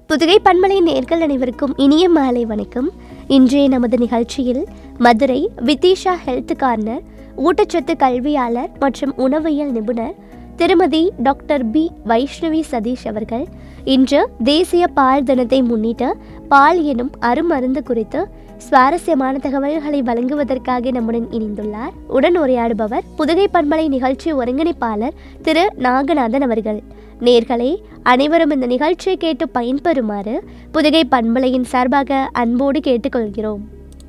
புதுகை பண்பலை நேர்கள் அனைவருக்கும் இனிய மாலை வணக்கம் இன்றைய நமது நிகழ்ச்சியில் மதுரை வித்தீஷா ஹெல்த் கார்னர் ஊட்டச்சத்து கல்வியாளர் மற்றும் உணவியல் நிபுணர் திருமதி டாக்டர் பி வைஷ்ணவி சதீஷ் அவர்கள் இன்று தேசிய பால் தினத்தை முன்னிட்டு பால் எனும் அருமருந்து குறித்து சுவாரஸ்யமான தகவல்களை வழங்குவதற்காக நம்முடன் இணைந்துள்ளார் உடன் உரையாடுபவர் புதுகை பண்பலை நிகழ்ச்சி ஒருங்கிணைப்பாளர் திரு நாகநாதன் அவர்கள் நேர்களே அனைவரும் இந்த நிகழ்ச்சியை கேட்டு பயன்பெறுமாறு புதுகை பண்பலையின் சார்பாக அன்போடு கேட்டுக்கொள்கிறோம்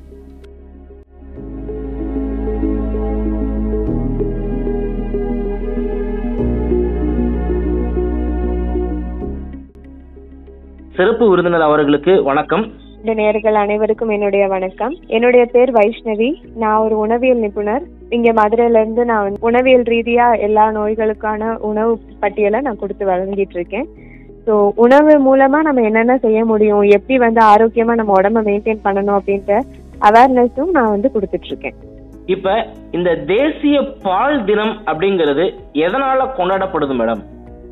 சிறப்பு விருந்தினர் அவர்களுக்கு வணக்கம் இந்த நேர்கள் அனைவருக்கும் என்னுடைய வணக்கம் என்னுடைய பேர் வைஷ்ணவி நான் ஒரு உணவியல் நிபுணர் இங்க மதுரையில இருந்து நான் வந்து உணவியல் ரீதியா எல்லா நோய்களுக்கான உணவு பட்டியலை நான் கொடுத்து வழங்கிட்டு இருக்கேன் ஸோ உணவு மூலமா நம்ம என்னென்ன செய்ய முடியும் எப்படி வந்து ஆரோக்கியமா நம்ம உடம்ப மெயின்டைன் பண்ணணும் அப்படின்ற அவேர்னஸும் நான் வந்து கொடுத்துட்டு இருக்கேன் இப்ப இந்த தேசிய பால் தினம் அப்படிங்கிறது எதனால கொண்டாடப்படுது மேடம்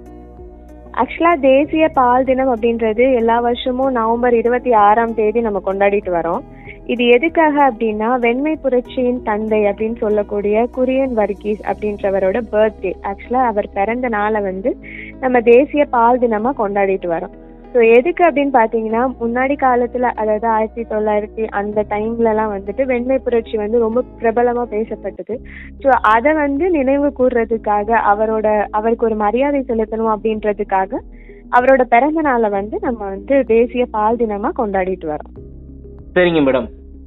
ஆக்சுவலா தேசிய பால் தினம் அப்படின்றது எல்லா வருஷமும் நவம்பர் இருபத்தி ஆறாம் தேதி நம்ம கொண்டாடிட்டு வரோம் இது எதுக்காக அப்படின்னா வெண்மை புரட்சியின் தந்தை அப்படின்னு சொல்லக்கூடிய குரியன் வர்கீஸ் அப்படின்றவரோட பர்த்டே ஆக்சுவலா அவர் பிறந்த நாளை வந்து நம்ம தேசிய பால் தினமா கொண்டாடிட்டு வரோம் ஸோ எதுக்கு அப்படின்னு பார்த்தீங்கன்னா முன்னாடி காலத்துல அதாவது ஆயிரத்தி தொள்ளாயிரத்தி அந்த டைம்லலாம் வந்துட்டு வெண்மை புரட்சி வந்து ரொம்ப பிரபலமா பேசப்பட்டது ஸோ அதை வந்து நினைவு கூர்றதுக்காக அவரோட அவருக்கு ஒரு மரியாதை செலுத்தணும் அப்படின்றதுக்காக அவரோட பிறந்த நாளை வந்து நம்ம வந்து தேசிய பால் தினமா கொண்டாடிட்டு வரோம் சரிங்க மேடம்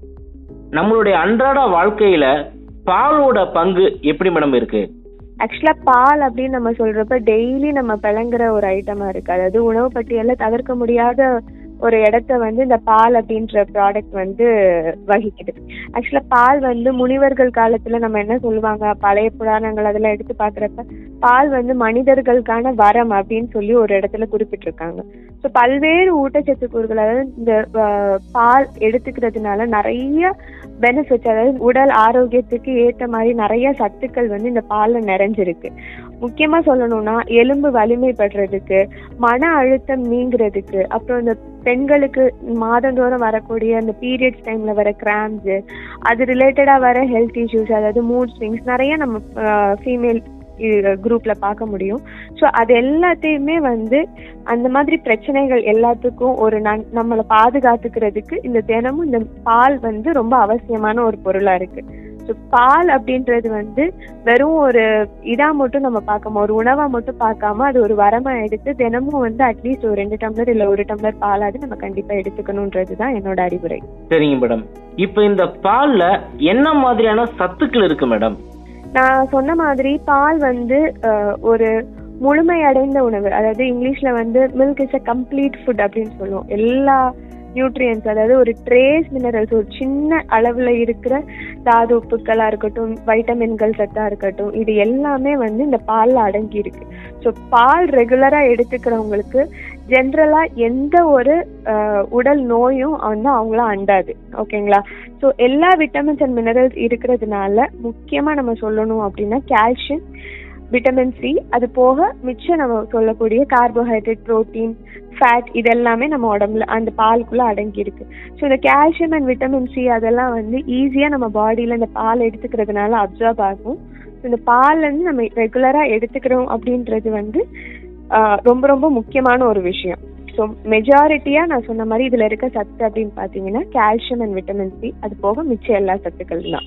நம்மளுடைய அன்றாட வாழ்க்கையில பாலோட பங்கு எப்படி மேடம் இருக்கு ஆக்சுவலா பால் அப்படின்னு நம்ம சொல்றப்ப டெய்லி நம்ம பிளங்குற ஒரு ஐட்டமா இருக்கு அதாவது உணவு பட்டியல்ல தவிர்க்க முடியாத ஒரு இடத்த வந்து இந்த பால் அப்படின்ற ப்ராடக்ட் வந்து வகிக்குது ஆக்சுவலா பால் வந்து முனிவர்கள் காலத்துல நம்ம என்ன சொல்லுவாங்க பழைய புராணங்கள் அதெல்லாம் எடுத்து பாக்குறப்ப பால் வந்து மனிதர்களுக்கான வரம் அப்படின்னு சொல்லி ஒரு இடத்துல குறிப்பிட்டிருக்காங்க ஸோ பல்வேறு ஊட்டச்சத்து கூறுகள் அதாவது இந்த அஹ், பால் எடுத்துக்கிறதுனால நிறைய பெனிஃபிட்ஸ் அதாவது உடல் ஆரோக்கியத்துக்கு ஏற்ற மாதிரி நிறைய சத்துக்கள் வந்து இந்த பால்ல நிறைஞ்சிருக்கு முக்கியமா சொல்லணும்னா எலும்பு வலிமைப்படுறதுக்கு மன அழுத்தம் நீங்கிறதுக்கு அப்புறம் இந்த பெண்களுக்கு மாதந்தோறும் வரக்கூடிய அந்த பீரியட்ஸ் டைம்ல வர கிராம்ஸ் அது ரிலேட்டடா வர ஹெல்த் இஷ்யூஸ் அதாவது மூட் ஸ்விங்ஸ் நிறைய நம்ம ஃபீமேல் குரூப்ல பார்க்க முடியும் ஸோ அது எல்லாத்தையுமே வந்து அந்த மாதிரி பிரச்சனைகள் எல்லாத்துக்கும் ஒரு நன் நம்மளை பாதுகாத்துக்கிறதுக்கு இந்த தினமும் இந்த பால் வந்து ரொம்ப அவசியமான ஒரு பொருளா இருக்கு ஸோ பால் அப்படின்றது வந்து வெறும் ஒரு இதா மட்டும் நம்ம பார்க்காம ஒரு உணவா மட்டும் பார்க்காம அது ஒரு வரமா எடுத்து தினமும் வந்து அட்லீஸ்ட் ஒரு ரெண்டு டம்ளர் இல்ல ஒரு டம்ளர் பாலாவது நம்ம கண்டிப்பா எடுத்துக்கணுன்றது தான் என்னோட அறிவுரை சரிங்க மேடம் இப்ப இந்த பால்ல என்ன மாதிரியான சத்துக்கள் இருக்கு மேடம் நான் சொன்ன மாதிரி பால் வந்து அஹ், ஒரு முழுமையடைந்த உணவு அதாவது இங்கிலீஷ்ல வந்து milk is a complete food அப்படின்னு சொல்லுவோம் எல்லா நியூட்ரியன்ஸ் அதாவது ஒரு ட்ரேஸ் மினரல்ஸ் ஒரு சின்ன அளவுல இருக்கிற தாது உப்புக்களா இருக்கட்டும் வைட்டமின்கள் சத்தா இருக்கட்டும் இது எல்லாமே வந்து இந்த பால்ல அடங்கி இருக்கு ஸோ பால் ரெகுலரா எடுத்துக்கிறவங்களுக்கு ஜென்ரலா எந்த ஒரு அஹ், உடல் நோயும் வந்து அவங்கள அண்டாது ஓகேங்களா ஸோ எல்லா விட்டமின்ஸ் அண்ட் மினரல்ஸ் இருக்கிறதுனால முக்கியமா நம்ம சொல்லணும் அப்படின்னா கால்சியம் விட்டமின் சி அது போக மிச்சம் நம்ம சொல்லக்கூடிய கார்போஹைட்ரேட் புரோட்டீன் ஃபேட் இதெல்லாமே நம்ம உடம்புல அந்த பாலுக்குள்ள அடங்கி இருக்கு ஸோ இந்த கால்சியம் அண்ட் விட்டமின் சி அதெல்லாம் வந்து ஈஸியா நம்ம பாடியில இந்த பால் எடுத்துக்கிறதுனால அப்சர்வ் ஆகும் So, இந்த பால் வந்து நம்ம ரெகுலரா எடுத்துக்கிறோம் அப்படின்றது வந்து ஆஹ், ரொம்ப ரொம்ப முக்கியமான ஒரு விஷயம் ஸோ மெஜாரிட்டியா நான் சொன்ன மாதிரி இதுல இருக்க சத்து அப்படின்னு பாத்தீங்கன்னா கால்சியம் அண்ட் விட்டமின் சி அது போக மிச்சம் எல்லா சத்துக்கள் தான்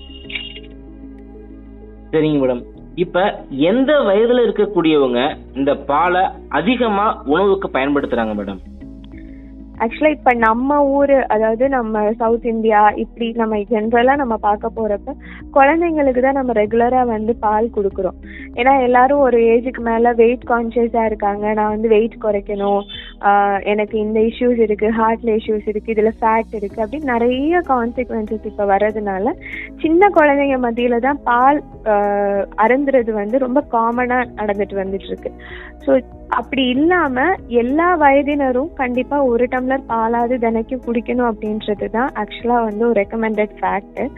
சரிங்க மேடம் இப்ப எந்த வயதுல இருக்கக்கூடியவங்க இந்த பாலை அதிகமா உணவுக்கு பயன்படுத்துறாங்க மேடம் ஆக்சுவலா இப்ப நம்ம ஊரு அதாவது நம்ம சவுத் இந்தியா இப்படி நம்ம ஜென்ரலா நம்ம பார்க்க போறப்ப குழந்தைங்களுக்கு தான் நம்ம ரெகுலரா வந்து பால் கொடுக்குறோம் ஏன்னா எல்லாரும் ஒரு ஏஜுக்கு மேல வெயிட் கான்சியஸா இருக்காங்க நான் வந்து வெயிட் குறைக்கணும் ஆஹ் எனக்கு இந்த இஷ்யூஸ் இருக்கு ஹார்ட்ல இஷ்யூஸ் இருக்கு இதுல ஃபேட் இருக்கு அப்படின்னு நிறைய கான்சிக்வன்சஸ் இப்ப வர்றதுனால சின்ன குழந்தைங்க மத்தியில தான் பால் ஆஹ் அருந்துறது வந்து ரொம்ப காமனா நடந்துட்டு வந்துட்டு இருக்கு ஸோ அப்படி இல்லாம எல்லா வயதினரும் கண்டிப்பா ஒரு டம்ளர் பாலாவது தினைக்கும் குடிக்கணும் அப்படின்றது தான் ஆக்சுவலா வந்து ஒரு ரெக்கமெண்டட் ஃபேக்ட்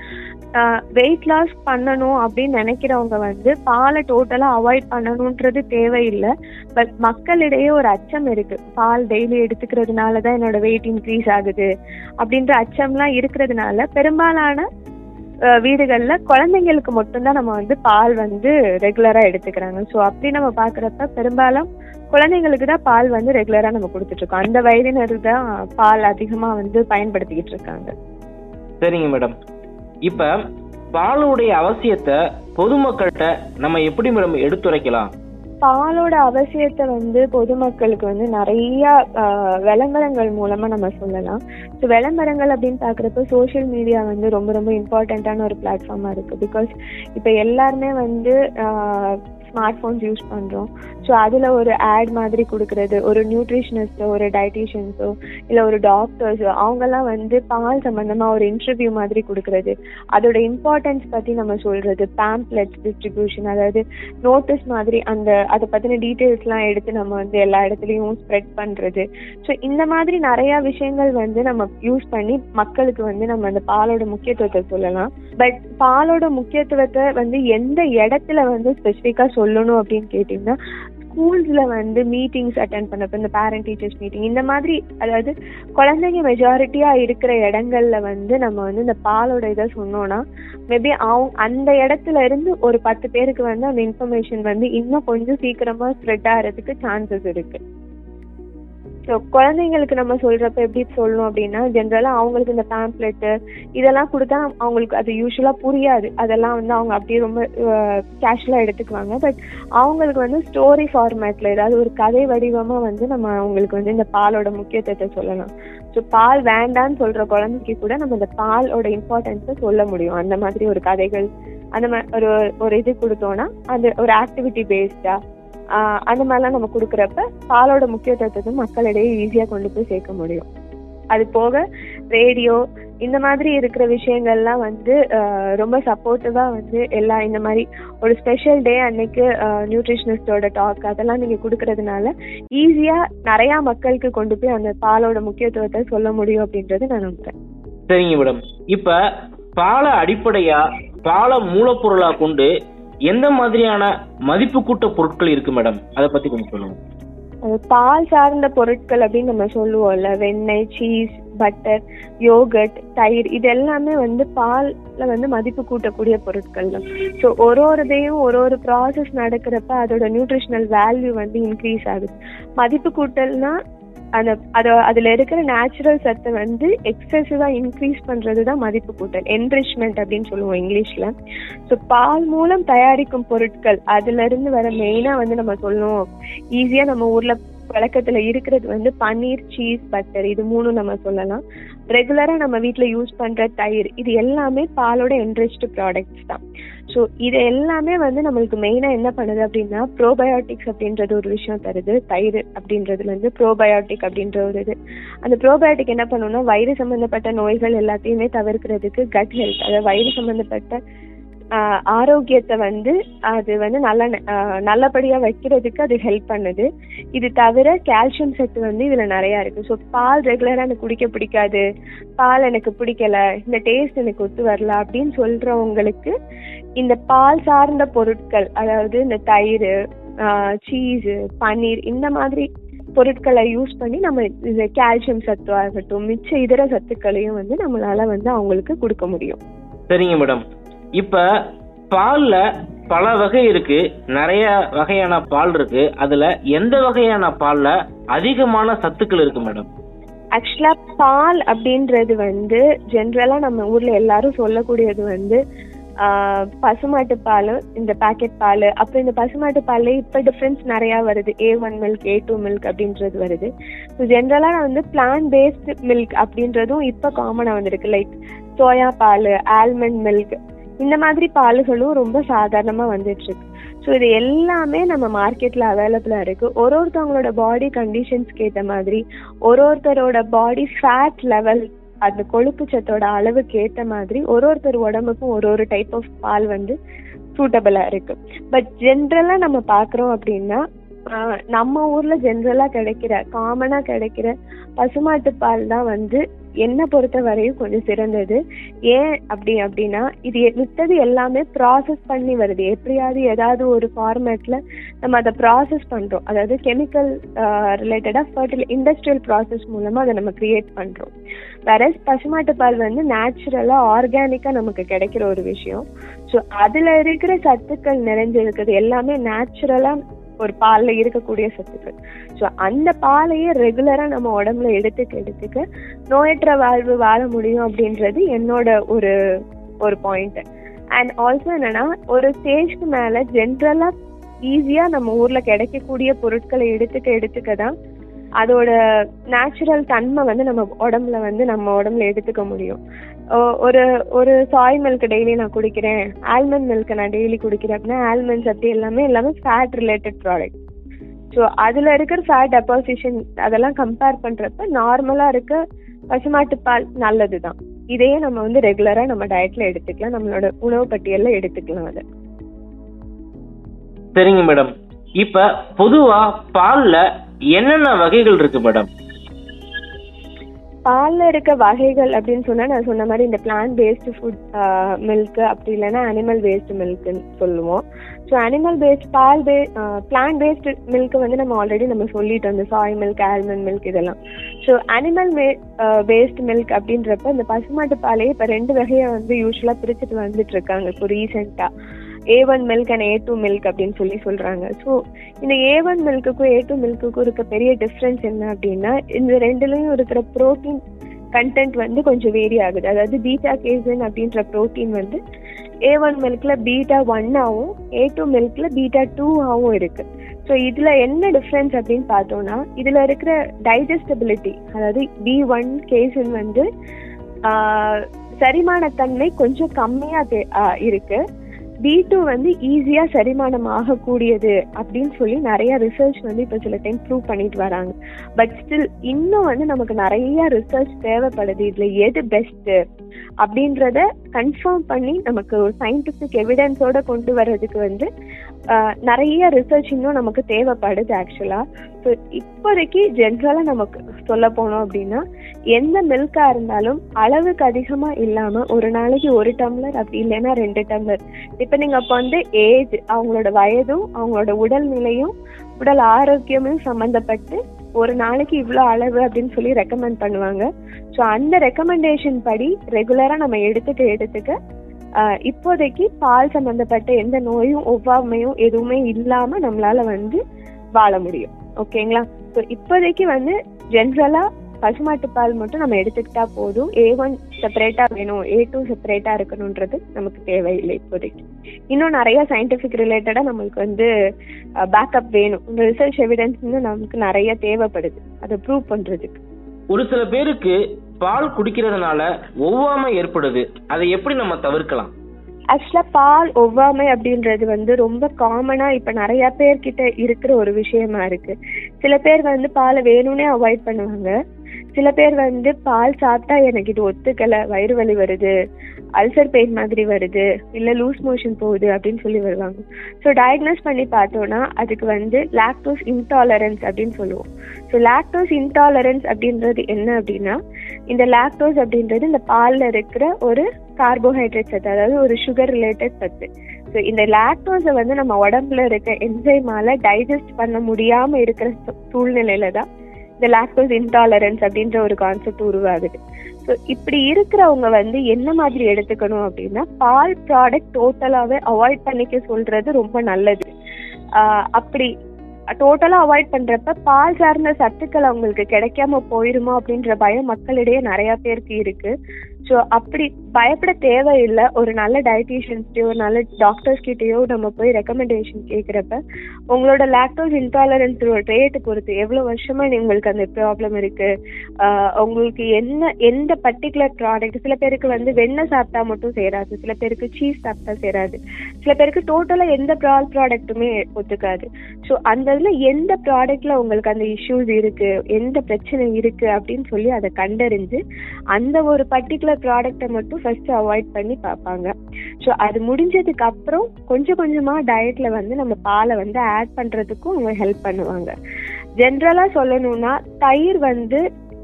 வெயிட் லாஸ் பண்ணணும் அப்படின்னு நினைக்கிறவங்க வந்து பாலை டோட்டலா அவாய்ட் பண்ணணுன்றது தேவையில்லை பட் மக்களிடையே ஒரு அச்சம் இருக்கு பால் டெய்லி எடுத்துக்கிறதுனால தான் என்னோட வெயிட் இன்க்ரீஸ் ஆகுது அப்படின்ற அச்சம்லாம் இருக்கிறதுனால பெரும்பாலான அஹ், வீடுகள்ல குழந்தைங்களுக்கு மட்டும்தான் நம்ம வந்து பால் வந்து ரெகுலரா எடுத்துக்கிறாங்க ஸோ அப்படி நம்ம பாக்குறப்ப பெரும்பாலும் குழந்தைங்களுக்கு தான் பால் வந்து ரெகுலரா நம்ம கொடுத்துட்டு இருக்கோம் அந்த வயதினர் தான் பால் அதிகமா வந்து பயன்படுத்திக்கிட்டு இருக்காங்க சரிங்க மேடம் இப்ப பாலுடைய அவசியத்தை பொதுமக்கள்கிட்ட நம்ம எப்படி மேடம் எடுத்துரைக்கலாம் பாலோட அவசியத்தை வந்து பொதுமக்களுக்கு வந்து நிறைய ஆஹ், விளம்பரங்கள் மூலமா நம்ம சொல்லலாம் ஸோ விளம்பரங்கள் அப்படின்னு பார்க்குறப்ப சோஷியல் மீடியா வந்து ரொம்ப ரொம்ப இம்பார்ட்டண்ட்டான ஒரு பிளாட்ஃபார்மா இருக்கு பிகாஸ் இப்போ எல்லாருமே வந்து ஸ்மார்ட் ஃபோன்ஸ் யூஸ் பண்றோம் ஸோ அதுல ஒரு ஆட் மாதிரி கொடுக்கறது ஒரு நியூட்ரிஷனிஸ்டோ ஒரு டயட்டீஷியன்ஸோ இல்லை ஒரு டாக்டர்ஸோ அவங்கெல்லாம் வந்து பால் சம்பந்தமா ஒரு இன்டர்வியூ மாதிரி கொடுக்கறது அதோட இம்பார்ட்டன்ஸ் பத்தி நம்ம சொல்றது பேம்ப்ளெட்ஸ் டிஸ்ட்ரிபியூஷன் அதாவது நோட்டீஸ் மாதிரி அந்த அதை பத்தின டீட்டெயில்ஸ்லாம் எடுத்து நம்ம வந்து எல்லா இடத்துலையும் ஸ்ப்ரெட் பண்றது ஸோ இந்த மாதிரி நிறைய விஷயங்கள் வந்து நம்ம யூஸ் பண்ணி மக்களுக்கு வந்து நம்ம அந்த பாலோட முக்கியத்துவத்தை சொல்லலாம் பட் பாலோட முக்கியத்துவத்தை வந்து எந்த இடத்துல வந்து ஸ்பெசிஃபிக்கா சொல்லணும் அப்படின்னு கேட்டிங்கன்னா ஸ்கூல்ஸ்ல வந்து மீட்டிங்ஸ் அட்டன் பண்ணப்ப இந்த பேரண்ட் டீச்சர்ஸ் மீட்டிங் இந்த மாதிரி அதாவது குழந்தைங்க மெஜாரிட்டியா இருக்கிற இடங்கள்ல வந்து நம்ம வந்து இந்த பாலோட இதை சொன்னோம்னா மேபி அவங்க அந்த இடத்துல இருந்து ஒரு பத்து பேருக்கு வந்து அந்த இன்ஃபர்மேஷன் வந்து இன்னும் கொஞ்சம் சீக்கிரமா ஸ்ப்ரெட் ஆகிறதுக்கு சான்சஸ் இருக்கு ஸோ குழந்தைங்களுக்கு நம்ம சொல்றப்ப எப்படி சொல்லணும் அப்படின்னா ஜென்ரலா அவங்களுக்கு இந்த பேம்ப்ளெட்டு இதெல்லாம் கொடுத்தா அவங்களுக்கு அது யூஸ்வலா புரியாது அதெல்லாம் வந்து அவங்க அப்படியே ரொம்ப கேஷுவலா எடுத்துக்குவாங்க பட் அவங்களுக்கு வந்து ஸ்டோரி ஃபார்மேட்ல ஏதாவது ஒரு கதை வடிவமா வந்து நம்ம அவங்களுக்கு வந்து இந்த பாலோட முக்கியத்துவத்தை சொல்லலாம் ஸோ பால் வேண்டான்னு சொல்ற குழந்தைக்கு கூட நம்ம இந்த பாலோட இம்பார்ட்டன்ஸை சொல்ல முடியும் அந்த மாதிரி ஒரு கதைகள் அந்த மாதிரி ஒரு ஒரு இது கொடுத்தோம்னா அது ஒரு ஆக்டிவிட்டி பேஸ்டா அந்த மாதிரிலாம் நம்ம கொடுக்குறப்ப பாலோட முக்கியத்துவத்தை மக்களிடையே ஈஸியா கொண்டு போய் சேர்க்க முடியும் அது போக ரேடியோ இந்த மாதிரி இருக்கிற விஷயங்கள்லாம் வந்து ஆஹ் ரொம்ப சப்போர்ட்டிவா வந்து எல்லா இந்த மாதிரி ஒரு ஸ்பெஷல் டே அன்னைக்கு நியூட்ரிஷனிஸ்டோட டாக் அதெல்லாம் நீங்க கொடுக்கறதுனால ஈஸியா நிறைய மக்களுக்கு கொண்டு போய் அந்த பாலோட முக்கியத்துவத்தை சொல்ல முடியும் அப்படின்றது நான் நம்புறேன் சரிங்க மேடம் இப்ப பாலை அடிப்படையா பாலை மூலப்பொருளா கொண்டு எந்த மாதிரியான மதிப்பு கூட்ட பொருட்கள் இருக்கு மேடம் அதை பத்தி கொஞ்சம் சொல்லுங்க அது பால் சார்ந்த பொருட்கள் அப்படின்னு நம்ம சொல்லுவோம்ல வெண்ணெய் சீஸ் பட்டர் யோகட் தயிர் இது எல்லாமே வந்து பால்ல வந்து மதிப்பு கூட்டக்கூடிய பொருட்கள் தான் ஸோ ஒரு ஒரு இதையும் ஒரு ஒரு ப்ராசஸ் நடக்கிறப்ப அதோட நியூட்ரிஷனல் வேல்யூ வந்து இன்க்ரீஸ் ஆகுது மதிப்பு கூட்டல்னா அந்த அது அதுல இருக்கிற நேச்சுரல் சத்தை வந்து எக்ஸசிவா இன்க்ரீஸ் பண்றது தான் மதிப்பு கூட்டல் என்ரிச்மெண்ட் அப்படின்னு சொல்லுவோம் இங்கிலீஷ்ல ஸோ பால் மூலம் தயாரிக்கும் பொருட்கள் அதுல இருந்து வர மெயினா வந்து நம்ம சொல்லணும் ஈஸியா நம்ம ஊர்ல வழக்கத்துல இருக்கிறது வந்து பன்னீர் சீஸ் பட்டர் இது மூணும் நம்ம சொல்லலாம் ரெகுலரா நம்ம வீட்ல யூஸ் பண்ற தயிர் இது எல்லாமே பாலோட என்ரிச்டு ப்ராடக்ட்ஸ் தான் ஸோ இது எல்லாமே வந்து நம்மளுக்கு மெயினா என்ன பண்ணுது அப்படின்னா ப்ரோபயோட்டிக்ஸ் அப்படின்றது ஒரு விஷயம் தருது தயிர் அப்படின்றதுல இருந்து ப்ரோபயோட்டிக் அப்படின்ற ஒரு இது அந்த ப்ரோபயோட்டிக் என்ன பண்ணும்னா வயிறு சம்பந்தப்பட்ட நோய்கள் எல்லாத்தையுமே தவிர்க்கிறதுக்கு கட் ஹெல்த் அதாவது வயிறு சம்பந்தப்பட்ட ஆஹ் ஆரோக்கியத்தை வந்து அது வந்து நல்ல ஆஹ் நல்லபடியா வைக்கிறதுக்கு அது ஹெல்ப் பண்ணுது இது தவிர கால்சியம் சத்து வந்து இதுல நிறைய இருக்கு ஸோ பால் ரெகுலரா எனக்கு குடிக்க பிடிக்காது பால் எனக்கு பிடிக்கல இந்த டேஸ்ட் எனக்கு ஒத்து வரல அப்படின்னு சொல்றவங்களுக்கு இந்த பால் சார்ந்த பொருட்கள் அதாவது இந்த தயிர் சீஸ் பன்னீர் இந்த மாதிரி பொருட்களை யூஸ் பண்ணி நம்ம இந்த கால்சியம் சத்து ஆகட்டும் மிச்ச இதர சத்துக்களையும் வந்து நம்மளால வந்து அவங்களுக்கு கொடுக்க முடியும் சரிங்க மேடம் இப்ப பால்ல பல வகை இருக்கு நிறைய வகையான பால் இருக்கு அதுல எந்த வகையான பால்ல அதிகமான சத்துக்கள் இருக்கு மேடம் ஆக்சுவலா பால் அப்படின்றது வந்து ஜென்ரலா நம்ம ஊர்ல எல்லாரும் சொல்லக்கூடியது வந்து ஆஹ், பசுமாட்டு பால் இந்த பாக்கெட் பால் அப்புறம் இந்த பசுமாட்டு பால்ல இப்ப டிஃப்ரென்ஸ் நிறைய வருது A one milk A two milk அப்படின்றது வருது ஸோ ஜென்ரலா வந்து பிளான் பேஸ்டு மில்க் அப்படின்றதும் இப்ப காமனா வந்திருக்கு லைக் சோயா பால் ஆல்மண்ட் மில்க் இந்த மாதிரி பால்களும் ரொம்ப சாதாரணமா வந்துட்டு இருக்கு ஸோ இது எல்லாமே நம்ம மார்க்கெட்ல அவைலபிளா இருக்கு ஒரு ஒருத்தவங்களோட பாடி கண்டிஷன்ஸ்க்கு ஏற்ற மாதிரி ஒரு ஒருத்தரோட பாடி ஃபேட் லெவல் அந்த கொழுப்பு சத்தோட அளவுக்கு ஏற்ற மாதிரி ஒரு ஒருத்தர் உடம்புக்கும் ஒரு ஒரு டைப் ஆஃப் பால் வந்து சூட்டபிளா இருக்கு பட் ஜென்ரலா நம்ம பாக்குறோம் அப்படின்னா ஆஹ் நம்ம ஊர்ல ஜென்ரலா கிடைக்கிற காமனா கிடைக்கிற பசுமாட்டு பால் தான் வந்து என்னை பொறுத்த வரையும் கொஞ்சம் சிறந்தது ஏன் அப்படி அப்படின்னா இது எ- மித்தது எல்லாமே ப்ராசஸ் பண்ணி வருது எப்படியாவது ஏதாவது ஒரு ஃபார்மேட்ல நம்ம அதை ப்ராசஸ் பண்றோம் அதாவது கெமிக்கல் ரிலேட்டடா ஃபர்டில் இண்டஸ்ட்ரியல் ப்ராசஸ் மூலமா அதை நம்ம கிரியேட் பண்றோம் வேற பசுமாட்டு பால் வந்து நேச்சுரலா ஆர்கானிக்கா நமக்கு கிடைக்கிற ஒரு விஷயம் ஸோ அதுல இருக்கிற சத்துக்கள் நிறைஞ்சிருக்கிறது எல்லாமே நேச்சுரலா ஒரு பால்ல இருக்கக்கூடிய சத்துக்கள் ஸோ அந்த பாலையே ரெகுலரா நம்ம உடம்புல எடுத்துக்க எடுத்துக்க நோயற்ற வாழ்வு வாழ முடியும் அப்படின்றது என்னோட ஒரு ஒரு பாயிண்ட் அண்ட் ஆல்சோ என்னன்னா ஒரு ஸ்டேஜ்க்கு மேல ஜென்ரலா ஈஸியா நம்ம ஊர்ல கிடைக்கக்கூடிய பொருட்களை எடுத்துக்க எடுத்துக்க தான் அதோட நேச்சுரல் தன்மை வந்து நம்ம உடம்புல வந்து நம்ம உடம்புல எடுத்துக்க முடியும் ஒ- ஒரு ஒரு சாய் மில்க் டெய்லி நான் குடிக்கிறேன் ஆல்மண்ட் மில்க் நான் டெய்லி குடிக்கிறேன் அப்படின்னா ஆல்மண்ட்ஸ் அப்படி எல்லாமே எல்லாமே ஃபேட் ரிலேட்டட் ப்ராடக்ட் ஸோ அதுல இருக்கிற ஃபேட் டெபாசிஷன் அதெல்லாம் கம்பேர் பண்றப்ப நார்மலா இருக்க பசுமாட்டு பால் நல்லது தான் இதையே நம்ம வந்து ரெகுலரா நம்ம டயட்ல எடுத்துக்கலாம் நம்மளோட உணவு பட்டியல்ல எடுத்துக்கலாம் அதை சரிங்க மேடம் இப்ப பொதுவா பால்ல என்னென்ன வகைகள் இருக்கு மேடம் பால்ல இருக்க வகைகள் அப்படின்னு சொன்னா நான் சொன்ன மாதிரி இந்த பிளான்ட் பேஸ்டு ஃபுட் மில்க் அப்படி இல்லைன்னா அனிமல் பேஸ்டு மில்க்னு சொல்லுவோம் ஸோ அனிமல் பேஸ்ட் பால் பே பிளான்ட் பேஸ்டு மில்க் வந்து நம்ம ஆல்ரெடி நம்ம சொல்லிட்டோம் இந்த சாய் மில்க் ஆல்மண்ட் மில்க் இதெல்லாம் so animal may based milk அப்படின்றப்ப இந்த பசுமாட்டு பாலையே இப்போ ரெண்டு வகையை வந்து யூஸ்வலாக பிரிச்சுட்டு வந்துட்டு இருக்காங்க இப்போ ரீசெண்டாக A one milk and A two milk அப்படின்னு சொல்லி சொல்றாங்க ஸோ இந்த ஏ ஒன் மில்க்குக்கும் ஏ டூ மில்க்குக்கும் இருக்க பெரிய டிஃப்ரென்ஸ் என்ன அப்படின்னா இந்த ரெண்டுலயும் இருக்கிற ப்ரோட்டீன் கண்டென்ட் வந்து கொஞ்சம் வேரி ஆகுது அதாவது பீட்டா கேசன் அப்படின்ற ப்ரோட்டீன் வந்து ஏ ஒன் மில்க்ல பீட்டா ஒன்னாவும் ஏ டூ மில்க்ல பீட்டா டூவாகவும் இருக்கு ஸோ இதுல என்ன டிஃப்ரென்ஸ் அப்படின்னு பார்த்தோம்னா இதுல இருக்கிற டைஜஸ்டபிலிட்டி அதாவது பி ஒன் கேசன் வந்து ஆஹ், செரிமானத்தன்மை கொஞ்சம் கம்மியா தே- ஆஹ், இருக்கு பி டூ வந்து ஈஸியா செரிமானம் ஆகக்கூடியது அப்படின்னு சொல்லி நிறைய ரிசர்ச் வந்து இப்போ சில டைம் ப்ரூவ் பண்ணிட்டு வராங்க பட் ஸ்டில் இன்னும் வந்து நமக்கு நிறைய ரிசர்ச் தேவைப்படுது இதுல எது பெஸ்ட் அப்படின்றத கன்ஃபார்ம் பண்ணி நமக்கு ஒரு சயின்டிபிக் எவிடன்ஸோட கொண்டு வர்றதுக்கு வந்து ஆஹ், நிறைய ரிசர்ச் இன்னும் நமக்கு தேவைப்படுது ஆக்சுவலா ஸோ இப்போதைக்கு ஜென்ரலா நமக்கு சொல்ல போனோம் அப்படின்னா எந்த மில்கா இருந்தாலும் அளவுக்கு அதிகமா இல்லாம ஒரு நாளைக்கு ஒரு டம்ளர் அப்படி இல்லைன்னா ரெண்டு டம்ளர் டிபெண்டிங் அப்போ வந்து ஏஜ் அவங்களோட வயதும் அவங்களோட உடல்நிலையும் உடல் ஆரோக்கியமும் சம்மந்தப்பட்டு ஒரு நாளைக்கு இவ்வளோ அளவு அப்படின்னு சொல்லி ரெக்கமெண்ட் பண்ணுவாங்க ஸோ அந்த ரெக்கமெண்டேஷன் படி ரெகுலராக நம்ம எடுத்துக்க எடுத்துக்க ஆஹ், இப்போதைக்கு பால் சம்மந்தப்பட்ட எந்த நோயும் ஒவ்வாமையும் எதுவுமே இல்லாம நம்மளால வந்து வாழ முடியும் ஓகேங்களா ஸோ இப்போதைக்கு வந்து ஜென்ரலா பசுமாட்டு பால் மட்டும் நம்ம எடுத்துக்கிட்டா போதும் ஏ ஒன் செப்பரேட்டா வேணும் ஏ டூ செப்பரேட்டா இருக்கணுன்றது நமக்கு தேவையில்லை இப்போதைக்கு இன்னும் நிறைய சயின்டிபிக் ரிலேட்டடா நம்மளுக்கு வந்து பேக்கப் வேணும் இந்த ரிசர்ச் எவிடன்ஸ் இன்னும் நமக்கு நிறைய தேவைப்படுது அதை ப்ரூவ் பண்றதுக்கு ஒரு சில பேருக்கு பால் குடிக்கிறதுனால ஒவ்வாமை ஏற்படுது அதை எப்படி நம்ம தவிர்க்கலாம் ஆக்சுவலா பால் ஒவ்வாமை அப்படின்றது வந்து ரொம்ப காமனா இப்ப நிறைய பேர்கிட்ட இருக்கிற ஒரு விஷயமா இருக்கு சில பேர் வந்து பாலை வேணும்னே அவாய்ட் பண்ணுவாங்க சில பேர் வந்து பால் சாப்பிட்டா எனக்கு இது ஒத்துக்கல வயிறு வலி வருது அல்சர் பெயின் மாதிரி வருது இல்ல லூஸ் மோஷன் போகுது அப்படின்னு சொல்லி வருவாங்க ஸோ டயக்னோஸ் பண்ணி பார்த்தோம்னா அதுக்கு வந்து லாக்டோஸ் இன்டாலரன்ஸ் அப்படின்னு சொல்லுவோம் ஸோ லாக்டோஸ் இன்டாலரன்ஸ் அப்படின்றது என்ன அப்படின்னா இந்த லாக்டோஸ் அப்படின்றது இந்த பால்ல இருக்கிற ஒரு கார்போஹைட்ரேட் சத்து அதாவது ஒரு சுகர் ரிலேட்டட் சத்து ஸோ இந்த லாக்டோஸை வந்து நம்ம உடம்புல இருக்க என்சைமால டைஜஸ்ட் பண்ண முடியாம இருக்கிற சூ- சூழ்நிலையில தான் இந்த லாக்டோஸ் இன்டாலரன்ஸ் அப்படின்ற ஒரு கான்செப்ட் உருவாகுது ஸோ இப்படி இருக்கிறவங்க வந்து என்ன மாதிரி எடுத்துக்கணும் அப்படின்னா பால் ப்ராடக்ட் டோட்டலாவே அவாய்ட் பண்ணிக்க சொல்றது ரொம்ப நல்லது ஆஹ் அப்படி டோட்டலா அவாய்ட் பண்றப்ப பால் சார்ந்த சத்துக்கள் அவங்களுக்கு கிடைக்காம போயிருமோ அப்படின்ற பயம் மக்களிடையே நிறைய பேருக்கு இருக்கு ஸோ அப்படி பயப்பட தேவையில்லை ஒரு நல்ல டயட்டீஷியன்ஸ்டையோ ஒரு நல்ல டாக்டர்ஸ் கிட்டயோ நம்ம போய் ரெக்கமெண்டேஷன் கேட்குறப்ப உங்களோட லாக்டோஸ் இன்டாலரன்ஸ் ரேட்டு பொறுத்து எவ்வளோ வருஷமா நீ- உங்களுக்கு அந்த ப்ராப்ளம் இருக்கு ஆஹ் உங்களுக்கு என்ன எந்த பர்டிகுலர் ப்ராடக்ட் சில பேருக்கு வந்து வெண்ணெய் சாப்பிட்டா மட்டும் சேராது சில பேருக்கு சீஸ் சாப்பிட்டா சேராது சில பேருக்கு டோட்டலாக எந்த ப்ரால் ப்ராடக்ட்டுமே ஒத்துக்காது ஸோ அந்த இதில் எந்த ப்ராடக்ட்ல உங்களுக்கு அந்த இஷ்யூஸ் இருக்கு எந்த பிரச்சனை இருக்கு அப்படின்னு சொல்லி அதை கண்டறிஞ்சு அந்த ஒரு பர்டிகுலர் ப்ராடக்ட்டை மட்டும் ஃபர்ஸ்ட் அவாய்ட் பண்ணி பார்ப்பாங்க ஸோ அது முடிஞ்சதுக்கு அப்புறம் கொஞ்சம் கொஞ்சமா டயட்ல வந்து நம்ம பாலை வந்து ஆட் பண்றதுக்கும் அவங்க ஹெல்ப் பண்ணுவாங்க ஜென்ரலா சொல்லணும்னா தயிர் வந்து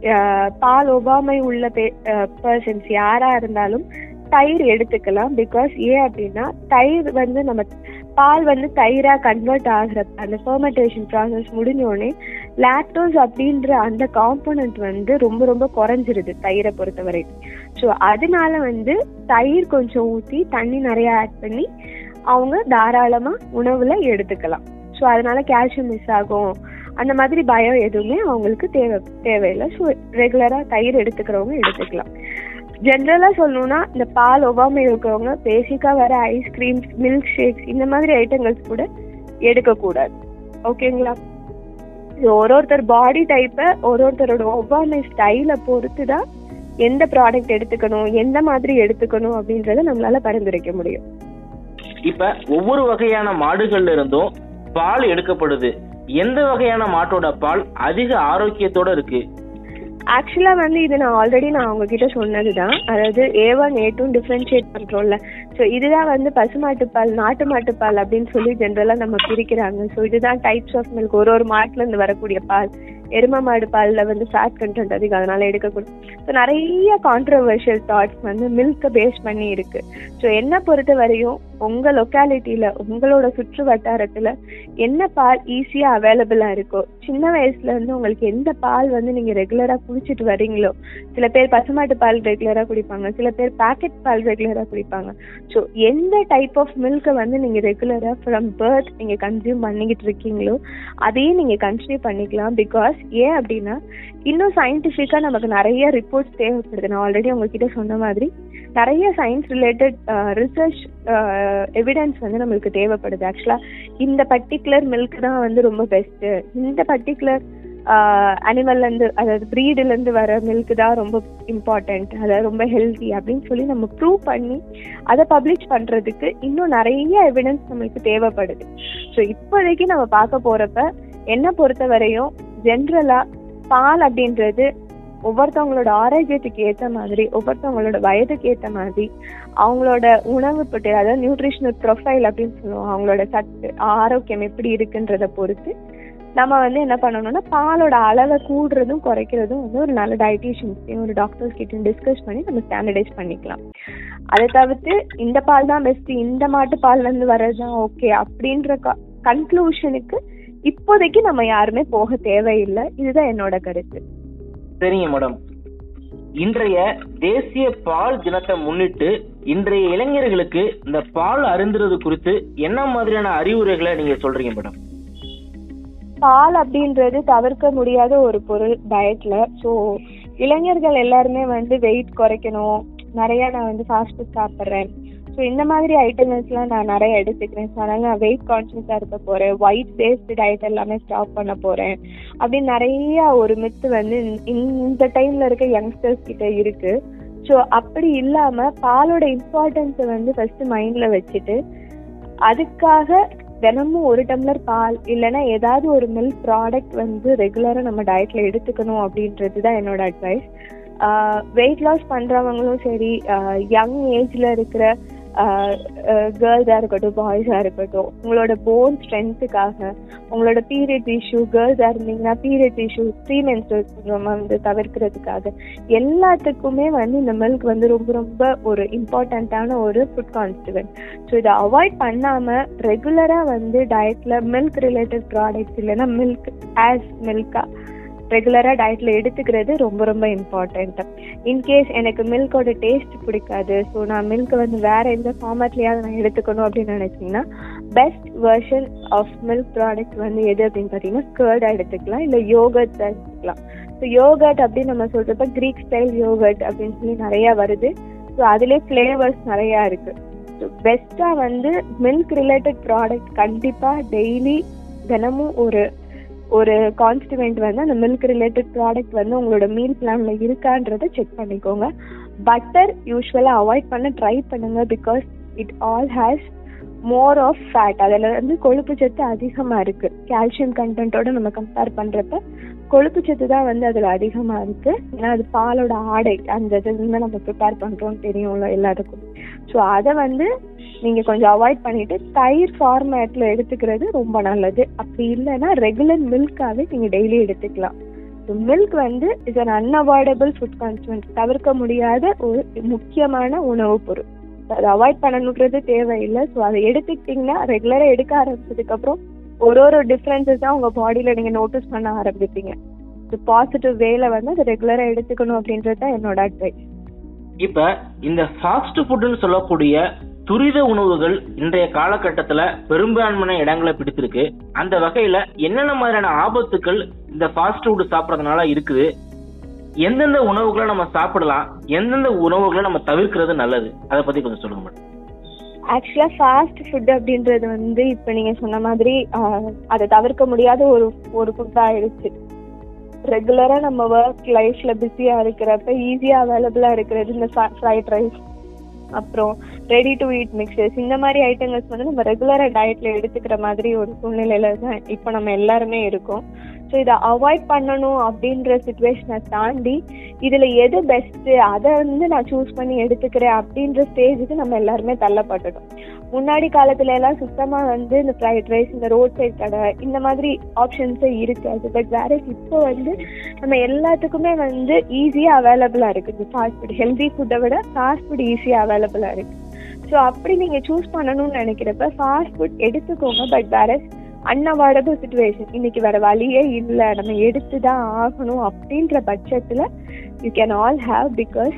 அஹ், பால் ஒவ்வாமை உள்ள பர்சன்ஸ் யாரா இருந்தாலும் தயிர் எடுத்துக்கலாம் பிகாஸ் ஏன் அப்படின்னா தயிர் வந்து நம்ம பால் வந்து தயிரா கன்வெர்ட் ஆகுறப்ப அந்த ஃபெர்மெண்டேஷன் ப்ராசஸ் முடிஞ்ச உடனே லாக்டோஸ் அப்படின்ற அந்த காம்போனன்ட் வந்து ரொம்ப ரொம்ப குறைஞ்சிருது தயிரை பொறுத்தவரை ஸோ அதனால வந்து தயிர் கொஞ்சம் ஊற்றி தண்ணி நிறைய ஆட் பண்ணி அவங்க தாராளமா உணவுல எடுத்துக்கலாம் ஸோ அதனால கால்சியம் மிஸ் ஆகும் அந்த மாதிரி பயம் எதுவுமே அவங்களுக்கு தேவை தேவையில்லை ஸோ ரெகுலரா தயிர் எடுத்துக்கிறவங்க எடுத்துக்கலாம் ஜென்ரலா சொல்லணும்னா இந்த பால் ஒவ்வாமை இருக்கிறவங்க பேசிக்கா வர ஐஸ்கிரீம்ஸ் மில்க் ஷேக்ஸ் இந்த மாதிரி ஐட்டங்கள்ஸ் கூட எடுக்கக்கூடாது ஓகேங்களா இது ஒரு ஒருத்தர் பாடி டைப்பை ஒரு ஒருத்தரோட ஒவ்வாமை ஸ்டைலை பொறுத்து தான் எந்த ப்ராடக்ட் எடுத்துக்கணும் எந்த மாதிரி எடுத்துக்கணும் அப்படின்றத நம்மளால பரிந்துரைக்க முடியும் இப்ப ஒவ்வொரு வகையான மாடுகள்ல இருந்தும் பால் எடுக்கப்படுது எந்த வகையான மாட்டோட பால் அதிக ஆரோக்கியத்தோட இருக்கு ஆக்சுவலா வந்து இது நான் ஆல்ரெடி நான் உங்ககிட்ட சொன்னதுதான் அதாவது A one A two differentiate பண்றோம்ல ஸோ இதுதான் வந்து பசுமாட்டு பால் நாட்டு மாட்டு பால் அப்படின்னு சொல்லி ஜென்ரலா நம்ம பிரிக்கிறாங்க ஸோ இதுதான் டைப்ஸ் ஆஃப் மில்க் ஒரு ஒரு மாட்டுல இருந்து வரக்கூடிய பால் எரும மாடு பால்ல வந்து ஃபேட் கண்டென்ட் அதிகம் அதனால எடுக்கக்கூடாது ஸோ நிறைய கான்ட்ரவர்ஷியல் தாட்ஸ் வந்து மில்கை பேஸ் பண்ணி இருக்கு ஸோ என்ன பொறுத்த வரையும் உங்க லொக்காலிட்டியில உங்களோட சுற்று வட்டாரத்துல என்ன பால் ஈஸியா அவைலபிளா இருக்கோ சின்ன வயசுல இருந்து உங்களுக்கு எந்த பால் வந்து நீங்க ரெகுலரா குடிச்சிட்டு வர்றீங்களோ சில பேர் பசுமாட்டு பால் ரெகுலரா குடிப்பாங்க சில பேர் பாக்கெட் பால் ரெகுலரா குடிப்பாங்க ஸோ எந்த டைப் ஆஃப் மில்கை வந்து நீங்க ரெகுலரா ஃப்ரம் பர்த் நீங்க கன்சியூம் பண்ணிக்கிட்டு இருக்கீங்களோ அதையே நீங்க கண்டினியூ பண்ணிக்கலாம் பிகாஸ் ஏன் அப்படின்னா இன்னும் சயின்டிஃபிக்கா நமக்கு நிறைய ரிப்போர்ட்ஸ் தேவைப்படுது நான் ஆல்ரெடி உங்ககிட்ட சொன்ன மாதிரி நிறைய சயின்ஸ் ரிலேட்டட் ரிசர்ச் எவிடன்ஸ் வந்து நம்மளுக்கு தேவைப்படுது ஆக்சுவலா இந்த பர்டிகுலர் மில்க் தான் வந்து ரொம்ப பெஸ்ட் இந்த பர்டிகுலர் அனிமல்ல இருந்து அதாவது breedல இருந்து வர மில்க் தான் ரொம்ப இம்பார்ட்டன்ட் அதாவது ரொம்ப ஹெல்தி அப்படின்னு சொல்லி நம்ம ப்ரூவ் பண்ணி அதை பப்ளிஷ் பண்றதுக்கு இன்னும் நிறைய எவிடன்ஸ் நம்மளுக்கு தேவைப்படுது ஸோ இப்போதைக்கு நம்ம பார்க்க போறப்ப என்ன பொறுத்த வரையும் ஜென்ரலா பால் அப்படின்றது ஒவ்வொருத்தவங்களோட ஆரோக்கியத்துக்கு ஏத்த மாதிரி ஒவ்வொருத்தவங்களோட வயதுக்கு ஏத்த மாதிரி அவங்களோட உணவு பட்டு அதாவது நியூட்ரிஷனல் ப்ரொஃபைல் அப்படின்னு சொல்லுவோம் அவங்களோட சத்து ஆரோக்கியம் எப்படி இருக்குன்றத பொறுத்து நம்ம வந்து என்ன பண்ணணும்னா பாலோட அளவை கூடுறதும் குறைக்கிறதும் வந்து ஒரு நல்ல டயட்டீஷியன்ஸ்டையும் ஒரு டாக்டர்ஸ் கிட்டையும் டிஸ்கஸ் பண்ணி நம்ம ஸ்டாண்டர்டைஸ் பண்ணிக்கலாம் அதை தவிர்த்து இந்த பால் தான் பெஸ்ட் இந்த மாட்டு பால்ல இருந்து வர்றது தான் ஓகே அப்படின்ற கன்க்ளூஷனுக்கு இப்போதைக்கு நம்ம யாருமே போக தேவையில்லை இதுதான் என்னோட கருத்து சரிங்க மேடம் இன்றைய தேசிய பால் தினத்தை முன்னிட்டு இன்றைய இளைஞர்களுக்கு இந்த பால் அருந்துறது குறித்து என்ன மாதிரியான அறிவுரைகளை நீங்க சொல்றீங்க மேடம் பால் அப்படின்றது தவிர்க்க முடியாத ஒரு பொருள் டயட்ல ஸோ இளைஞர்கள் எல்லாருமே வந்து வெயிட் குறைக்கணும் நிறைய நான் வந்து ஃபாஸ்ட் ஃபுட் சாப்பிட்றேன் ஸோ இந்த மாதிரி ஐட்டம்ஸ்லாம் நான் நிறைய எடுத்துக்கிறேன் ஸோ அதனால நான் வெயிட் கான்ஷியஸாக இருக்க போறேன் ஒயிட் பேஸ்டு டயட் எல்லாமே ஸ்டாப் பண்ண போறேன் அப்படின்னு நிறைய ஒரு மித்து வந்து இந்த- இந்த டைம்ல இருக்க யங்ஸ்டர்ஸ் கிட்ட இருக்கு ஸோ அப்படி இல்லாம பாலோட இம்பார்ட்டன்ஸை வந்து ஃபர்ஸ்ட் மைண்ட்ல வச்சுட்டு அதுக்காக தினமும் ஒரு டம்ளர் பால் இல்லைன்னா ஏதாவது ஒரு மில்க் ப்ராடக்ட் வந்து ரெகுலராக நம்ம டயட்ல எடுத்துக்கணும் அப்படின்றது தான் என்னோட அட்வைஸ் வெயிட் லாஸ் பண்றவங்களும் சரி யங் ஏஜ்ல இருக்கிற கேர்ள்ஸாக இருக்கட்டும் பாய்ஸாக இருக்கட்டும் உங்களோட போன் ஸ்ட்ரென்த்துக்காக உங்களோட பீரியட் இஷ்யூ கேர்ள்ஸாக இருந்தீங்கன்னா period issue premenstrual syndrome வந்து தவிர்க்கிறதுக்காக எல்லாத்துக்குமே வந்து இந்த மில்க் வந்து ரொம்ப ரொம்ப ஒரு இம்பார்ட்டண்ட்டான ஒரு ஃபுட் கான்ஸ்டிவென்ட் ஸோ இதை அவாய்ட் பண்ணாம ரெகுலரா வந்து டயட்ல மில்க் ரிலேட்டட் ப்ராடக்ட்ஸ் இல்லைன்னா மில்க் ஆஸ் மில்கா ரெகுலரா டயட்ல எடுத்துக்கிறது ரொம்ப ரொம்ப இம்பார்ட்டன்ட் இன்கேஸ் எனக்கு மில்கோட டேஸ்ட் பிடிக்காது ஸோ நான் மில்க் வந்து வேற எந்த ஃபார்மேட்லயாவது நான் எடுத்துக்கணும் அப்படின்னு நினைச்சீங்கன்னா best version of milk product வந்து எது அப்படின்னு பார்த்தீங்கன்னா கேர்டா எடுத்துக்கலாம் இல்லை யோகர்ட் எடுத்துக்கலாம் ஸோ யோகர்ட் அப்படின்னு நம்ம சொல்றப்ப கிரீக் ஸ்டைல் யோகர்ட் அப்படின்னு சொல்லி நிறைய வருது ஸோ அதுலேயே ஃப்ளேவர்ஸ் நிறையா இருக்கு ஸோ பெஸ்ட்டாக வந்து மில்க் ரிலேட்டட் ப்ராடக்ட் கண்டிப்பாக டெய்லி தினமும் ஒரு ஒரு கான்ஸ்டிவெண்ட் வந்து அந்த மில்க் ரிலேட்டட் ப்ராடக்ட் வந்து உங்களோட மீல் பிளான்ல இருக்கான்றதை செக் பண்ணிக்கோங்க பட்டர் யூஸ்வலாக அவாய்ட் பண்ண ட்ரை பண்ணுங்க because it all has more of fat அதில் வந்து கொழுப்பு சத்து அதிகமாக இருக்கு கால்சியம் கண்டென்ட்டோட நம்ம கம்பேர் பண்ணுறப்ப கொழுப்பு சத்து தான் வந்து அதில் அதிகமாக இருக்கு ஏன்னா அது பாலோட ஆடை அந்த இதுல நம்ம ப்ரிப்பேர் பண்ணுறோம்னு தெரியும்ல எல்லாத்துக்கும் ஸோ அதை வந்து நீங்க கொஞ்சம் அவாய்ட் பண்ணிட்டு தயிர் ஃபார்மேட்ல எடுத்துக்கிறது ரொம்ப நல்லது அப்படி இல்லைன்னா ரெகுலர் மில்காவே நீங்க டெய்லி எடுத்துக்கலாம் மில்க் வந்து is an unavoidable food constituent தவிர்க்க முடியாத ஒரு முக்கியமான உணவுப் பொருள் அதை அவாய்ட் பண்ணணுன்றது தேவையில்லை ஸோ அதை எடுத்துக்கிட்டிங்கன்னா ரெகுலராக எடுக்க ஆரம்பிச்சதுக்கு அப்புறம் ஒரு ஒரு டிஃப்ரென்சஸ் தான் உங்க பாடியில நீங்க நோட்டீஸ் பண்ண ஆரம்பிப்பீங்க பாசிட்டிவ் வேல வந்து அதை ரெகுலரா எடுத்துக்கணும் அப்படின்றது தான் என்னோட அட்வைஸ் இப்ப இந்த ஃபாஸ்ட் ஃபுட்னு சொல்லக்கூடிய துரித உணவுகள் இன்றைய காலகட்டத்துல பெரும்பான்மையான இடங்களை பிடித்திருக்கு அந்த வகையில என்னென்ன மாதிரியான ஆபத்துக்கள் இந்த ஃபாஸ்ட் ஃபுட் சாப்பிடறதுனால இருக்குது எந்தெந்த உணவுகளை நம்ம சாப்பிடலாம் எந்தெந்த உணவுகளை நம்ம தவிர்க்கிறது நல்லது அதை பத்தி கொஞ்சம் சொல்லுங்க மேடம் ஆக்சுவலா ஃபாஸ்ட் ஃபுட் அப்படின்றது வந்து இப்ப நீங்க சொன்ன மாதிரி ஆஹ், அதை தவிர்க்க முடியாத ஒரு ஒரு ஃபுட் ஆயிடுச்சு ரெகுலரா நம்ம ஒர்க் லைஃப்ல பிஸியா இருக்கிறப்ப ஈஸியா அவைலபிளா இருக்கிறது இந்த ஃப்ரைட் ரைஸ் அப்புறம் ரெடி டு eat மிக்சர்ஸ் இந்த மாதிரி ஐட்டங்கள்ஸ் வந்து நம்ம ரெகுலரா டயட்ல எடுத்துக்கிற மாதிரி ஒரு சூழ்நிலையில தான் இப்போ நம்ம எல்லாருமே இருக்கோம் ஸோ இதை அவாய்ட் பண்ணணும் அப்படின்ற சுச்சுவேஷனை தாண்டி இதுல எது பெஸ்ட் அதை வந்து நான் சூஸ் பண்ணி எடுத்துக்கிறேன் அப்படின்ற ஸ்டேஜுக்கு நம்ம எல்லாருமே தள்ளப்பட்டுட்டோம் முன்னாடி காலத்துல எல்லாம் சுத்தமா வந்து இந்த ஃப்ரைட் ரைஸ் இந்த ரோட் சைட் கடை இந்த மாதிரி ஆப்ஷன்ஸே இருக்காது பட் வேற இப்போ வந்து நம்ம எல்லாத்துக்குமே வந்து ஈஸியா அவைலபிளா இருக்குது ஃபாஸ்ட் ஃபுட் ஹெல்தி ஃபுட்டை விட ஃபாஸ்ட் ஃபுட் ஈஸியா அவைலபிளா இருக்கு ஸோ அப்படி நீங்க சூஸ் பண்ணணும்னு நினைக்கிறப்ப ஃபாஸ்ட் ஃபுட் எடுத்துக்கோங்க பட் வேற அன்அவாய்டபிள் சுச்சுவேஷன் இன்னைக்கு வேற வழியே இல்லை நம்ம எடுத்து தான் ஆகணும் அப்படின்ற பட்சத்துல you can all have because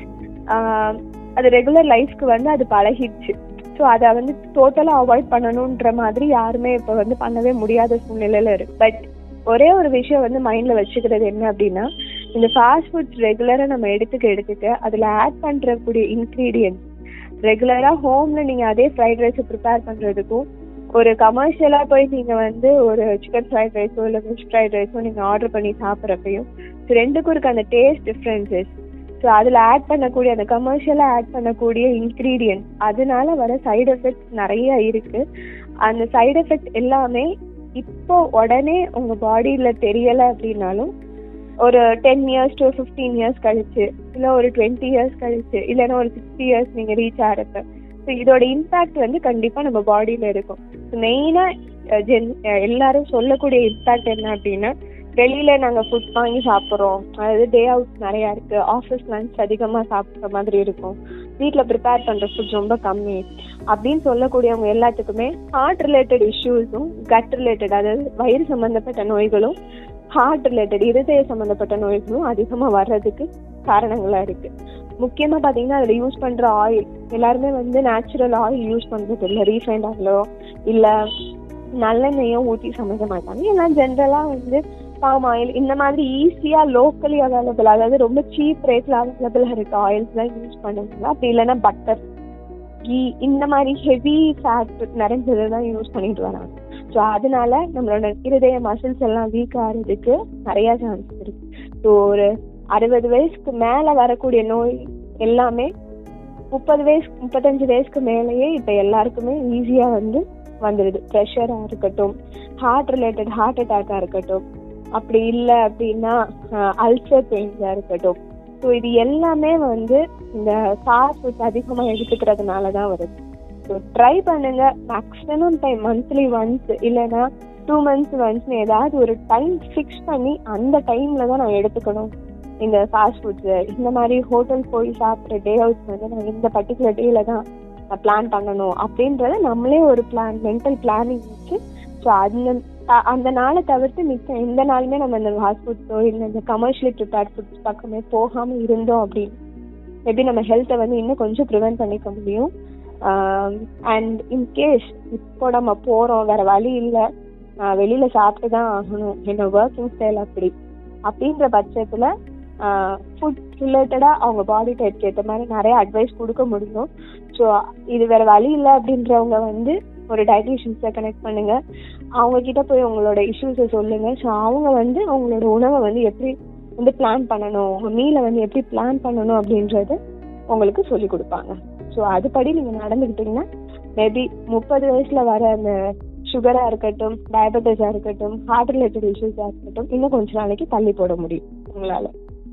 அது ரெகுலர் லைஃப்க்கு வந்து அது பழகிடுச்சு ஸோ அதை வந்து டோட்டலாக அவாய்ட் பண்ணணுன்ற மாதிரி யாருமே இப்போ வந்து பண்ணவே முடியாத சூழ்நிலையில இருக்கு பட் ஒரே ஒரு விஷயம் வந்து மைண்ட்ல வச்சுக்கிறது என்ன அப்படின்னா இந்த ஃபாஸ்ட் ஃபுட்ஸ் ரெகுலரா நம்ம எடுத்துக்க எடுத்துக்க அதுல ஆட் பண்றக்கூடிய இன்க்ரீடியன்ஸ் ரெகுலரா ஹோம்ல நீங்க அதே ஃப்ரைட் ரைஸ் ப்ரிப்பேர் பண்றதுக்கும் ஒரு கமர்ஷியலா போய் நீங்க வந்து ஒரு சிக்கன் ஃப்ரைட் ரைஸோ இல்ல ஃபிஷ் ஃப்ரைட் ரைஸோ நீங்க ஆர்டர் பண்ணி சாப்பிட்றப்பையும் ரெண்டுக்கும் இருக்க அந்த டேஸ்ட் டிஃப்ரென்சஸ் ஸோ அதில் ஆட் பண்ணக்கூடிய அந்த கமர்ஷியலாக ஆட் பண்ணக்கூடிய இன்க்ரீடியன்ட் அதனால வர சைடு எஃபெக்ட்ஸ் நிறைய இருக்கு அந்த சைடு எஃபெக்ட் எல்லாமே இப்போ உடனே உங்க பாடியில தெரியல அப்படின்னாலும் ஒரு ten years to fifteen years கழிச்சு இல்லை ஒரு டுவெண்ட்டி இயர்ஸ் கழிச்சு இல்லைன்னா ஒரு சிக்ஸ்டி இயர்ஸ் நீங்க ரீச் ஆகிறப்ப ஸோ இதோட இம்பாக்ட் வந்து கண்டிப்பா நம்ம பாடியில இருக்கும் மெயினா ஜென் எல்லாரும் சொல்லக்கூடிய இம்பாக்ட் என்ன அப்படின்னா வெளியில நாங்க ஃபுட் வாங்கி சாப்பிட்றோம் அதாவது டே அவுட் நிறைய இருக்கு ஆஃபீஸ் லஞ்ச் அதிகமா சாப்பிட்ற மாதிரி இருக்கும் வீட்ல ப்ரிப்பேர் பண்ற ஃபுட் ரொம்ப கம்மி அப்படின்னு சொல்லக்கூடியவங்க எல்லாத்துக்குமே ஹார்ட் ரிலேட்டட் இஷ்யூஸும் கட் ரிலேட்டட் அதாவது வயிறு சம்பந்தப்பட்ட நோய்களும் ஹார்ட் ரிலேட்டட் இருதய சம்பந்தப்பட்ட நோய்களும் அதிகமா வர்றதுக்கு காரணங்களா இருக்கு முக்கியமா பாத்தீங்கன்னா அதுல யூஸ் பண்ற ஆயில் எல்லாருமே வந்து நேச்சுரல் ஆயில் யூஸ் பண்றது இல்ல ரீஃபைண்ட் ஆயிலோ இல்ல நல்லெண்ணெயும் ஊற்றி சமைக்க மாட்டாங்க எல்லாம் ஜென்ரலா வந்து பாம் ஆயில் இந்த மாதிரி ஈஸியா லோக்கலி அவைலபிள் அதாவது ரொம்ப சீப் ரேட்ல அவைலபிளா இருக்க ஆயில்ஸ் தான் யூஸ் பண்ணுவாங்க அப்படி இல்லைன்னா பட்டர் கீ இந்த மாதிரி ஹெவி ஃபேட் நிறைஞ்சதை தான் யூஸ் பண்ணிட்டு வராங்க ஸோ அதனால நம்மளோட இருதய மசில்ஸ் எல்லாம் வீக் ஆகிறதுக்கு நிறைய சான்சஸ் இருக்கு ஸோ ஒரு அறுபது வயசுக்கு மேல வரக்கூடிய நோய் எல்லாமே முப்பது வயசு முப்பத்தஞ்சு வயசுக்கு மேலேயே இப்ப எல்லாருக்குமே ஈஸியா வந்து வந்துடுது ப்ரெஷரா இருக்கட்டும் ஹார்ட் ரிலேட்டட் ஹார்ட் அட்டாக்கா இருக்கட்டும் அப்படி இல்லை அப்படின்னா அல்சர் பெயின்ஸா இருக்கட்டும் ஸோ இது எல்லாமே வந்து இந்த ஃபாஸ்ட் ஃபுட் அதிகமாக எடுத்துக்கிறதுனால தான் வருது ஸோ ட்ரை பண்ணுங்க மேக்ஸிமம் டைம் மந்த்லி ஒன்ஸ் இல்லைன்னா டூ மந்த்ஸ் ஒன்ஸ்னு ஏதாவது ஒரு டைம் ஃபிக்ஸ் பண்ணி அந்த டைம்ல தான் நான் எடுத்துக்கணும் இந்த ஃபாஸ்ட் ஃபுட்ஸ் இந்த மாதிரி ஹோட்டல் போய் சாப்பிட்ற டே அவுட்ஸ் வந்து நான் இந்த பர்டிகுலர் டேல தான் நான் பிளான் பண்ணணும் அப்படின்றத நம்மளே ஒரு பிளான் மென்டல் பிளானிங் வச்சு ஸோ அந்த அ- அந்த நாளை தவிர்த்து மிச்சம் எந்த நாளுமே நம்ம இந்த ஃபாஸ்ட் ஃபுட்ஸோ இல்லை இந்த கமர்ஷியலி ப்ரிப்பேர்ட் ஃபுட்ஸ் பக்கமே போகாம இருந்தோம் அப்படின்னு மேபி நம்ம ஹெல்த்தை வந்து இன்னும் கொஞ்சம் ப்ரிவென்ட் பண்ணிக்க முடியும் அண்ட் இன்கேஸ் இப்போ நம்ம போறோம் வேற வழி இல்லை வெளியில சாப்பிட்டு தான் ஆகணும் என்னோட ஒர்க்கிங் ஸ்டைல் அப்படி அப்படின்ற பட்சத்துல ஃபுட் ரிலேட்டடா அவங்க பாடி டைப்க்கு ஏற்ற மாதிரி நிறைய அட்வைஸ் கொடுக்க முடியும் ஸோ இது வேற வழி இல்லை அப்படின்றவங்க வந்து ஒரு டயட்டிஷியன்ஸை கனெக்ட் பண்ணுங்க அவங்க கிட்ட போய் உங்களோட இஷ்யூஸை சொல்லுங்க ஸோ அவங்க வந்து அவங்களோட உணவை வந்து எப்படி வந்து பிளான் பண்ணணும் உங்க மீலை வந்து எப்படி பிளான் பண்ணணும் அப்படின்றத உங்களுக்கு சொல்லி கொடுப்பாங்க ஸோ அதுபடி நீங்க நடந்துக்கிட்டீங்கன்னா மேபி முப்பது வயசுல வர அந்த சுகரா இருக்கட்டும் டயபெட்டிஸா இருக்கட்டும் ஹார்ட் ரிலேட்டட் இஷ்யூஸா இருக்கட்டும் இன்னும் கொஞ்ச நாளைக்கு தள்ளி போட முடியும் உங்களால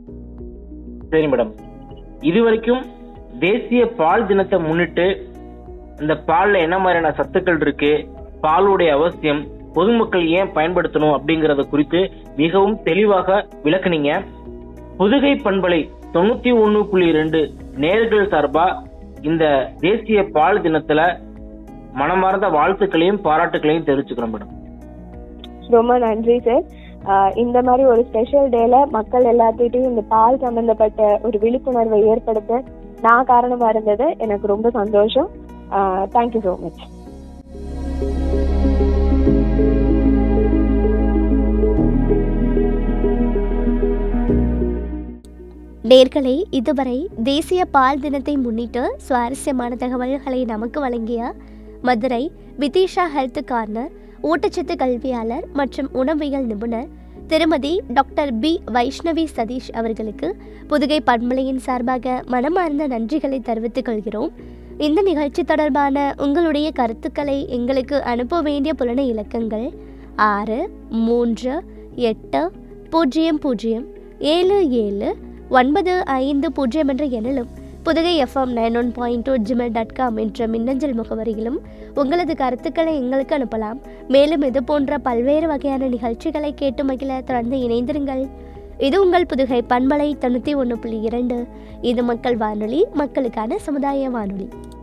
சரி மேடம் இது வரைக்கும் தேசிய பால் தினத்தை முன்னிட்டு இந்த பால்ல என்ன மாதிரியான சத்துக்கள் இருக்கு பாலுடைய அவசியம் பொதுமக்கள் ஏன் பயன்படுத்தணும் அப்படிங்கறத குறித்து மிகவும் தெளிவாக விளக்குனீங்க புதுகை பண்பலை தொண்ணூத்தி ஒண்ணு புள்ளி ரெண்டு நேர்கள் சார்பா இந்த தேசிய பால் தினத்துல மனமார்ந்த வாழ்த்துக்களையும் பாராட்டுகளையும் தெரிவிச்சுக்கிறோம் மேடம் ரொம்ப நன்றி சார் இந்த மாதிரி ஒரு ஸ்பெஷல் டேல மக்கள் எல்லாத்துக்கிட்டையும் இந்த பால் சம்பந்தப்பட்ட ஒரு விழிப்புணர்வை ஏற்படுத்த நான் காரணமா இருந்தது எனக்கு ரொம்ப சந்தோஷம் தேங்க்யூ ஸோ மச் நேர்களே இதுவரை தேசிய பால் தினத்தை முன்னிட்டு சுவாரஸ்யமான தகவல்களை நமக்கு வழங்கிய மதுரை விதிஷா ஹெல்த் கார்னர் ஊட்டச்சத்து கல்வியாளர் மற்றும் உணவியல் நிபுணர் திருமதி டாக்டர் பி வைஷ்ணவி சதீஷ் அவர்களுக்கு புதுகை பண்பலையின் சார்பாக மனமார்ந்த நன்றிகளை தெரிவித்துக் கொள்கிறோம் இந்த நிகழ்ச்சி தொடர்பான உங்களுடைய கருத்துக்களை எங்களுக்கு அனுப்ப வேண்டிய புலன இலக்கங்கள் ஆறு மூன்று எட்டு பூஜ்ஜியம் பூஜ்ஜியம் ஏழு ஏழு ஒன்பது ஐந்து பூஜ்ஜியம் என்ற எண்ணிலும் Pudugai FM nine one point two Gmail dot com என்ற மின்னஞ்சல் முகவரியிலும் உங்களது கருத்துக்களை எங்களுக்கு அனுப்பலாம் மேலும் இது போன்ற பல்வேறு வகையான நிகழ்ச்சிகளை கேட்டு மகிழ தொடர்ந்து இணைந்திருங்கள் இது உங்கள் புதுகை பண்பலை தொண்ணூற்றி ஒன்று புள்ளி இரண்டு இது மக்கள் வானொலி மக்களுக்கான சமுதாய வானொலி